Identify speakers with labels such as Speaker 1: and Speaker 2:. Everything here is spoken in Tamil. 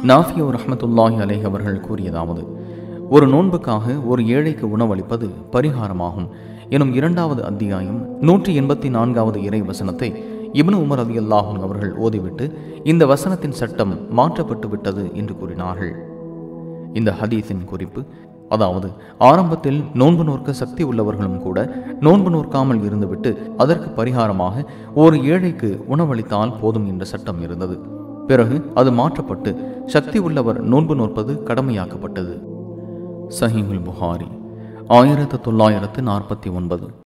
Speaker 1: நாஃபியோ ரஹமத்துல்லாஹி அலேஹ் அவர்கள் கூறியதாவது ஒரு நோன்புக்காக ஒரு ஏழைக்கு உணவளிப்பது பரிகாரமாகும் எனும் இரண்டாவது அத்தியாயம் நூற்றி எண்பத்தி நான்காவது இறை வசனத்தை இப்னு உமர் அலி அல்லாஹும் அவர்கள் ஓதிவிட்டு இந்த வசனத்தின் சட்டம் மாற்றப்பட்டு விட்டது என்று கூறினார்கள் இந்த ஹதீஸின் குறிப்பு அதாவது ஆரம்பத்தில் நோன்பு நோற்க சக்தி உள்ளவர்களும் கூட நோன்பு நோற்காமல் இருந்துவிட்டு அதற்கு பரிகாரமாக ஒரு ஏழைக்கு உணவளித்தால் போதும் என்ற சட்டம் இருந்தது பிறகு அது மாற்றப்பட்டு சக்தி உள்ளவர் நோன்பு நோற்பது கடமையாக்கப்பட்டது சஹீமுல் புகாரி ஆயிரத்து தொள்ளாயிரத்து நாற்பத்தி ஒன்பது